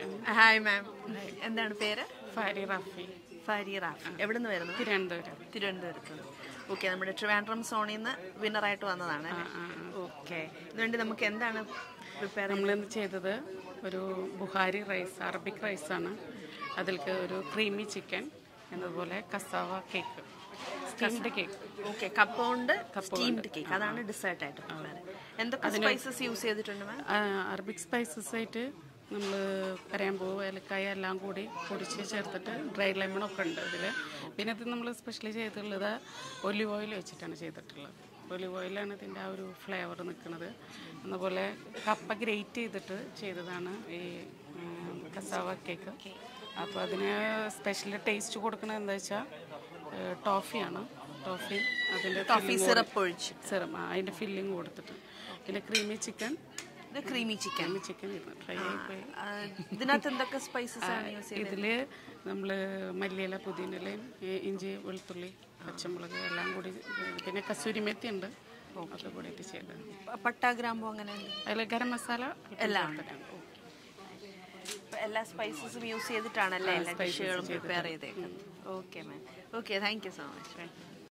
hi ma'am എന്താണ് പേര് ഫാരി റഫി ഫാരി റാഫി എവിടെ നിന്ന് വരുന്നു തിരുവനന്തപുരം തിരുവനന്തപുരത്ത് ഓക്കെ നമ്മുടെ ട്രിവാൻഡ്രം സോണിൽ നിന്ന് വിന്നറായിട്ട് വന്നതാണ് ഓക്കെ ഇതുകൊണ്ട് നമുക്ക് എന്താണ് പ്രിപ്പയർ നമ്മളിന്ന് ചെയ്തത് ഒരു ബുഹാരി റൈസ് അറബിക് റൈസാണ് അതിലേക്ക് ഒരു ക്രീമി ചിക്കൻ എന്നതുപോലെ cassava cake steamed cake okay കപ്പ കൊണ്ട് സ്റ്റീംഡ് കേക്ക് അതാണ് ഡിസേർട്ട് ആയിട്ട് പ്രിപ്പയർ എന്തൊക്കെ സ്പൈസസ് യൂസ് ചെയ്തിട്ടുണ്ട് മാം അറബിക് സ്പൈസസ് ആയിട്ട് നമ്മൾ കരയാമ്പൂ ഏലക്കായ എല്ലാം കൂടി പൊടിച്ച് ചേർത്തിട്ട് ഡ്രൈ ലെമൺ ഒക്കെ ഉണ്ട് ഇതിൽ പിന്നെ ഇത് നമ്മൾ സ്പെഷ്യലി ചെയ്തിട്ടുള്ളത് ഒലിവ് ഓയിൽ വെച്ചിട്ടാണ് ചെയ്തിട്ടുള്ളത് ഒലിവ് ഓയിലാണ് ഇതിൻ്റെ ആ ഒരു ഫ്ലേവർ നിൽക്കുന്നത് അതുപോലെ കപ്പ ഗ്രേറ്റ് ചെയ്തിട്ട് ചെയ്തതാണ് ഈ ഉം, കസാവ കേക്ക് അപ്പോൾ അതിന് സ്പെഷ്യൽ ടേസ്റ്റ് കൊടുക്കണത് എന്താ വെച്ചാൽ ടോഫിയാണ് ടോഫി അതിൻ്റെ ടോഫി സിറപ്പ് ഒഴിച്ച് സിറം അതിൻ്റെ ഫില്ലിങ് കൊടുത്തിട്ട് പിന്നെ ക്രീമി ചിക്കൻ ഇത് creamy chicken creamy chicken try ആയിപ്പോയി ഇതിനകത്ത് എന്തൊക്കെ സ്പൈസസ് ആണ് യൂസ് ചെയ്തത് ഇതിൽ നമ്മൾ മല്ലിയില പുതിനയിലയും ഈ ഇഞ്ചി വെളുത്തുള്ളി പച്ചമുളക് എല്ലാം കൂടി ഏഹ് പിന്നെ കസൂരി മെത്തി ഉണ്ട് ഒക്കെ കൂടിയിട്ട് ചെയ്തത് പട്ട ഗ്രാമ്പോ അങ്ങനെ അതിൽ ഗരം മസാല എല്ലാം ഉണ്ട് ഇപ്പൊ എല്ലാ സ്പൈസസും യൂസ് ചെയ്തിട്ടാണല്ലേ എല്ലാ ഡിഷുകളും പ്രിപ്പയർ ചെയ്തേക്കുന്നത് okay ma'am okay thank you so much